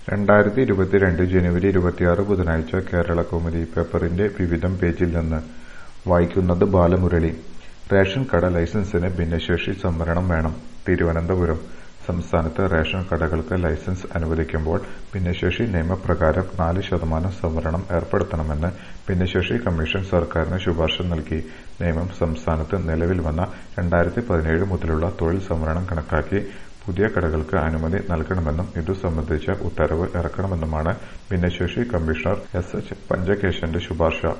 രണ്ടായിരത്തി ഇരുപത്തിരണ്ട് ജനുവരി ഇരുപത്തിയാറ് ബുധനാഴ്ച കേരളകൗമുദി പേപ്പറിന്റെ വിവിധം പേജിൽ നിന്ന് വായിക്കുന്നത് ബാലമുരളി റേഷൻ കട ലൈസൻസിന് ഭിന്നശേഷി സംവരണം വേണം തിരുവനന്തപുരം സംസ്ഥാനത്ത് റേഷൻ കടകൾക്ക് ലൈസൻസ് അനുവദിക്കുമ്പോൾ ഭിന്നശേഷി നിയമപ്രകാരം നാല് ശതമാനം സംവരണം ഏർപ്പെടുത്തണമെന്ന് ഭിന്നശേഷി കമ്മീഷൻ സർക്കാരിന് ശുപാർശ നൽകി നിയമം സംസ്ഥാനത്ത് നിലവിൽ വന്ന രണ്ടായിരത്തി പതിനേഴ് മുതലുള്ള തൊഴിൽ സംവരണം കണക്കാക്കി പുതിയ കടകൾക്ക് അനുമതി നൽകണമെന്നും ഇതു സംബന്ധിച്ച ഉത്തരവ് ഇറക്കണമെന്നുമാണ് ഭിന്നശേഷി കമ്മീഷണർ എസ് എച്ച് പഞ്ചകേശന്റെ ശുപാർശ